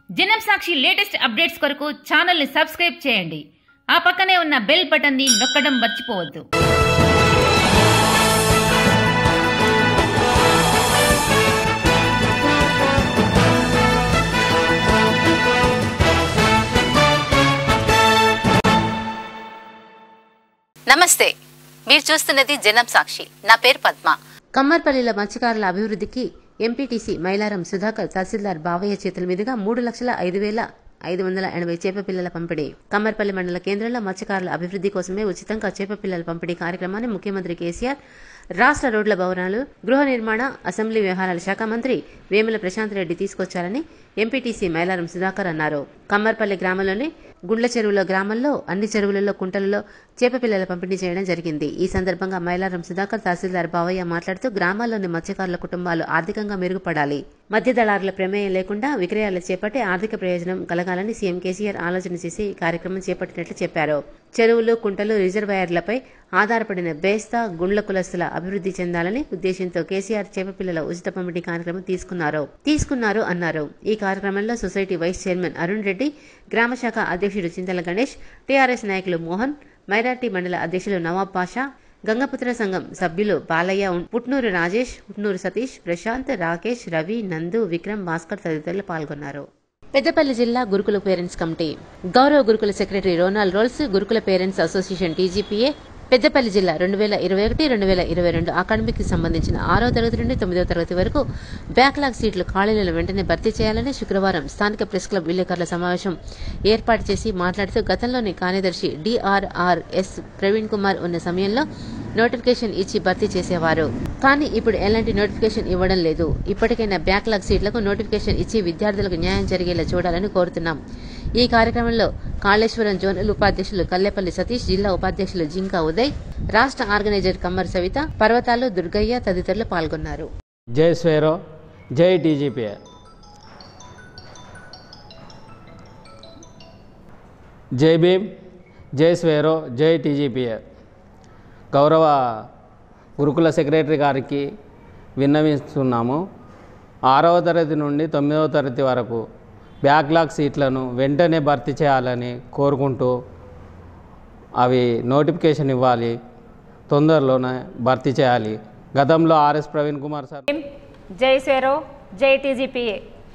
జనం Sakshi latest updates కొరకు channel ని సబ్స్క్రైబ్ చేయండి ఆ పక్కనే ఉన్న బెల్ బటన్ ని నొక్కడం మర్చిపోవద్దు నమస్తే మీరు చూస్తున్నది జనం సాక్షి నా పేరు పద్మ కమ్మర్పల్లిలో మత్స్యకారుల అభివృద్ధికి ఎంపీటీసీ మైలారం సుధాకర్ తహసీల్దార్ బావయ్య చేతుల మీదుగా మూడు లక్షల ఐదు వేల ఐదు వందల ఎనభై చేప పిల్లల పంపిణీ కమ్మర్పల్లి మండల కేంద్రంలో మత్స్యకారుల అభివృద్ధి కోసమే ఉచితంగా చేప పిల్లల పంపిణీ కార్యక్రమాన్ని ముఖ్యమంత్రి కేసీఆర్ రాష్ట్ర రోడ్ల భవనాలు గృహ నిర్మాణ అసెంబ్లీ వ్యవహారాల శాఖ మంత్రి వేముల ప్రశాంత్ రెడ్డి తీసుకొచ్చారని ఎంపీటీసీ మైలారం సుధాకర్ అన్నారు కమ్మర్పల్లి గ్రామంలోని గుండ్ల చెరువుల గ్రామంలో అన్ని చెరువులలో కుంటలలో చేప పిల్లల పంపిణీ చేయడం జరిగింది ఈ సందర్భంగా మైలారం సుధాకర్ తహసీల్దార్ బావయ్య మాట్లాడుతూ గ్రామాల్లోని మత్స్యకారుల కుటుంబాలు ఆర్థికంగా మెరుగుపడాలి మధ్య దళారుల ప్రమేయం లేకుండా విక్రయాలు చేపట్టి ఆర్థిక ప్రయోజనం కలగాలని సీఎం కేసీఆర్ ఆలోచన చేసి ఈ కార్యక్రమం చేపట్టినట్లు చెప్పారు చెరువులు కుంటలు రిజర్వాయర్లపై ఆధారపడిన బేస్తా గుండ్ల కులస్తుల అభివృద్ధి చెందాలని ఉద్దేశంతో కేసీఆర్ చేపపిల్లల ఉచిత పంపిణీ కార్యక్రమం తీసుకున్నారు తీసుకున్నారు అన్నారు ఈ కార్యక్రమంలో society vice chairman Arun Reddy గ్రామ శాఖ అధ్యక్షుడు చింతల గణేష్ టీఆర్ఎస్ నాయకులు మోహన్ మైనార్టీ మండల అధ్యక్షులు నవాబ్ పాషా గంగపుత్ర సంఘం సభ్యులు బాలయ్య పుట్నూరు రాజేష్ పుట్నూరు సతీష్ ప్రశాంత్ రాకేష్ రవి నందు విక్రమ్ భాస్కర్ తదితరులు పాల్గొన్నారు పెద్దపల్లి జిల్లా గురుకుల పేరెంట్స్ కమిటీ గౌరవ గురుకుల సెక్రటరీ రోనాల్డ్ రోల్స్ గురుకుల పేరెంట్స్ అసోసియేషన్ టీజీపీఏ పెద్దపల్లి జిల్లా రెండు వేల ఇరవై ఒకటి రెండు వేల ఇరవై రెండు అకాడమిక్ సంబంధించిన ఆరో తరగతి నుండి తొమ్మిదో తరగతి వరకు బ్యాక్లాగ్ సీట్లు ఖాళీలను వెంటనే భర్తీ చేయాలని శుక్రవారం స్థానిక ప్రెస్ క్లబ్ విలేకరుల సమావేశం ఏర్పాటు చేసి మాట్లాడుతూ గతంలోని కార్యదర్శి డిఆర్ఆర్ఎస్ ప్రవీణ్ కుమార్ ఉన్న సమయంలో నోటిఫికేషన్ ఇచ్చి భర్తీ చేసేవారు కానీ ఇప్పుడు ఎలాంటి నోటిఫికేషన్ ఇవ్వడం లేదు ఇప్పటికైనా బ్యాక్లాగ్ సీట్లకు నోటిఫికేషన్ ఇచ్చి విద్యార్థులకు న్యాయం జరిగేలా చూడాలని కోరుతున్నాం ఈ కార్యక్రమంలో కాళేశ్వరం జోనల్ ఉపాధ్యక్షులు కల్లెపల్లి సతీష్ జిల్లా ఉపాధ్యక్షులు జింకా ఉదయ్ రాష్ట్ర ఆర్గనైజర్ కమ్మర్ సవిత పర్వతాలు దుర్గయ్య తదితరులు పాల్గొన్నారు జై స్వేరో జై టీజీపీ జై భీమ్ జై స్వేరో జై టీజీపీఏ గౌరవ గురుకుల సెక్రటరీ గారికి విన్నవిస్తున్నాము ఆరవ తరగతి నుండి తొమ్మిదవ తరగతి వరకు బ్యాక్లాగ్ సీట్లను వెంటనే భర్తీ చేయాలని కోరుకుంటూ అవి నోటిఫికేషన్ ఇవ్వాలి తొందరలోనే భర్తీ చేయాలి గతంలో ఆర్ఎస్ ప్రవీణ్ కుమార్ సార్ జై సేరో జై టీజీపీఏ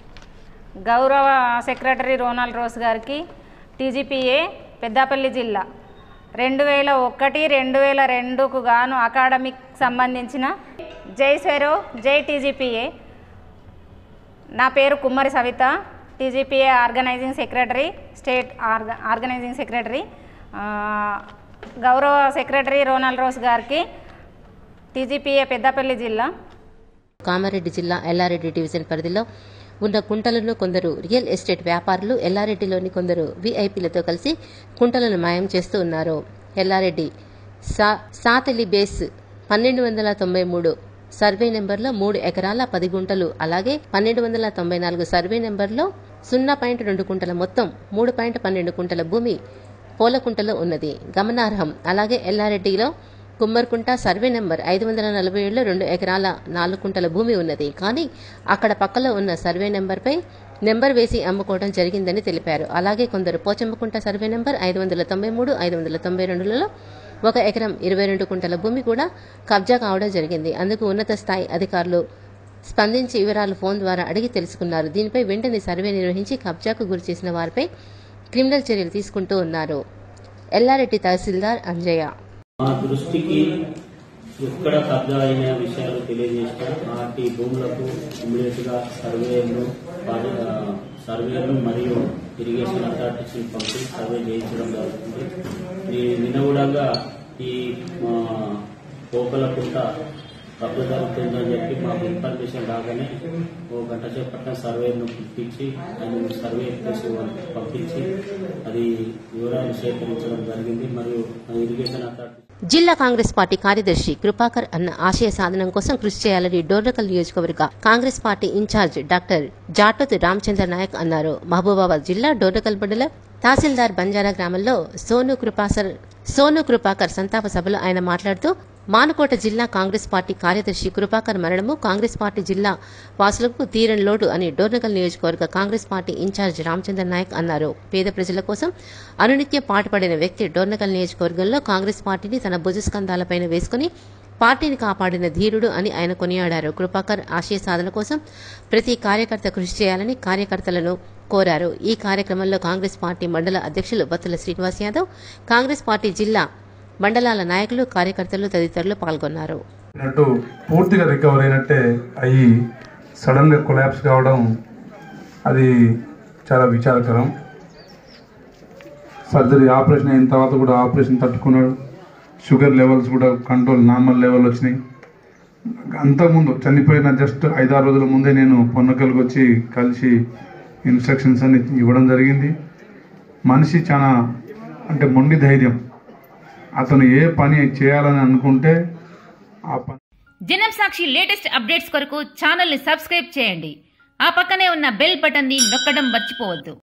గౌరవ సెక్రటరీ రోనాల్డ్ రోస్ గారికి టీజీపీఏ పెద్దపల్లి జిల్లా రెండు వేల ఒకటి రెండు వేల రెండుకు గాను అకాడమిక్ సంబంధించిన జై సేరో జై టీజీపీఏ నా పేరు Kummari Savitha TGPA organising secretary state ఆర్గ ఆర్గనైజింగ్ సెక్రటరీ ఆ, గౌరవ సెక్రటరీ రోనాల్డ్ రోస్ గారికి టీజీపీఏ పెద్దపల్లి జిల్లా కామారెడ్డి జిల్లా ఎల్లారెడ్డి డివిజన్ పరిధిలో ఉన్న కుంటలను కొందరు రియల్ ఎస్టేట్ వ్యాపారులు ఎల్లారెడ్డిలోని కొందరు వీఐపీలతో కలిసి కుంటలను మాయం చేస్తూ ఉన్నారు ఎల్లారెడ్డి సా సాతలి బేస్ పన్నెండు వందల తొంభై మూడు సర్వే నెంబర్లో మూడు ఎకరాల పది గుంటలు అలాగే పన్నెండు వందల తొంభై నాలుగు సర్వే నెంబర్లో సున్నా పాయింట్ రెండు కుంటల మొత్తం మూడు పాయింట్ పన్నెండు కుంటల భూమి పోలకుంటలో ఉన్నది గమనార్హం అలాగే ఎల్లారెడ్డిలో కుమ్మర్కుంట సర్వే నెంబర్ ఐదు వందల నలభై ఏడులో రెండు ఎకరాల నాలుగు కుంటల భూమి ఉన్నది కానీ అక్కడ పక్కలో ఉన్న సర్వే నెంబర్పై నెంబర్ వేసి అమ్ముకోవడం జరిగిందని తెలిపారు అలాగే కొందరు పోచమ్మకుంట సర్వే నెంబర్ ఐదు వందల తొంభై మూడు ఐదు వందల తొంభై రెండులలో ఒక ఎకరం ఇరవై రెండు కుంటల భూమి కూడా కబ్జా కావడం జరిగింది అందుకు ఉన్నత స్థాయి అధికారులు స్పందించి వివరాలు ఫోన్ ద్వారా అడిగి తెలుసుకున్నారు దీనిపై వెంటనే సర్వే నిర్వహించి కబ్జాకు గురి చేసిన వారిపై క్రిమినల్ చర్యలు తీసుకుంటూ ఉన్నారు ఎల్లారెడ్డి తహసీల్దార్ అంజయ్య మా దృష్టికి ఎక్కడ కబ్జా అయిన విషయాలు తెలియజేస్తే వాటి భూములకు ఇమ్మీడియట్ గా సర్వేలు వాటి- ఆ, సర్వేలు మరియు ఇరిగేషన్ అథారిటీస్ పంపి సర్వే చేయించడం జరుగుతుంది ఈ నిన్న ఈ మా పోకలకుంట కబ్జా జరుగుతుందని చెప్పి మాకు ఇన్ఫర్మేషన్ రాగానే ఓ గంట సేపట్ల సర్వేను పిలిపించి ఆయన సర్వే చేసి వాళ్ళకి పంపించి అది వివరాలు సేకరించడం జరిగింది మరియు ఇరిగేషన్ అథారిటీ జిల్లా కాంగ్రెస్ పార్టీ కార్యదర్శి కృపాకర్ అన్న ఆశయ సాధనం కోసం కృషి చేయాలని డోర్నకల్ నియోజకవర్గ Congress party incharge doctor Jatoth Ramachandra Naik అన్నారు మహబూబాబాద్ జిల్లా డోర్నకల్ మండలం తహసీల్దార్ బంజారా గ్రామంలో సోను కృపాసర్ సోను కృపాకర్ సంతాప సభలో ఆయన మాట్లాడుతూ మానుకోట జిల్లా కాంగ్రెస్ పార్టీ కార్యదర్శి కృపాకర్ మరణము కాంగ్రెస్ పార్టీ జిల్లా వాసులకు తీరని లోటు అని డోర్నకల్ నియోజకవర్గ కాంగ్రెస్ పార్టీ ఇన్ఛార్జ్ రామచంద్ర నాయక్ అన్నారు పేద ప్రజల కోసం అనునిత్యం పాటుపడిన వ్యక్తి డోర్నకల్ నియోజకవర్గంలో కాంగ్రెస్ పార్టీని తన భుజస్కంధాలపైన వేసుకుని పార్టీని కాపాడిన ధీరుడు అని ఆయన కొనియాడారు కృపాకర్ ఆశయ సాధన కోసం ప్రతి కార్యకర్త కృషి చేయాలని కార్యకర్తలను కోరారు ఈ కార్యక్రమంలో కాంగ్రెస్ పార్టీ మండల అధ్యక్షులు బత్తుల శ్రీనివాస్ యాదవ్ కాంగ్రెస్ పార్టీ జిల్లా మండలాల నాయకులు కార్యకర్తలు తదితరులు పాల్గొన్నారు అన్నట్టు పూర్తిగా రికవర్ అయినట్టే అయ్యి సడన్గా కొలాప్స్ కావడం అది చాలా విచారకరం సర్జరీ ఆపరేషన్ అయిన తర్వాత కూడా ఆపరేషన్ తట్టుకున్నాడు షుగర్ లెవెల్స్ కూడా కంట్రోల్ నార్మల్ లెవెల్ వచ్చినాయి అంతకుముందు చనిపోయిన జస్ట్ ఐదారు రోజుల ముందే నేను పొన్నకల్కి వచ్చి కలిసి ఇన్స్ట్రక్షన్స్ అన్ని ఇవ్వడం జరిగింది మనిషి చాలా అంటే మొండి ధైర్యం అతను ఏ పని చేయాలని అనుకుంటే ఆ పని జనం సాక్షి లేటెస్ట్ అప్డేట్స్ కొరకు ఛానల్ని సబ్స్క్రైబ్ చేయండి ఆ పక్కనే ఉన్న బెల్ బటన్ని నొక్కడం మర్చిపోవద్దు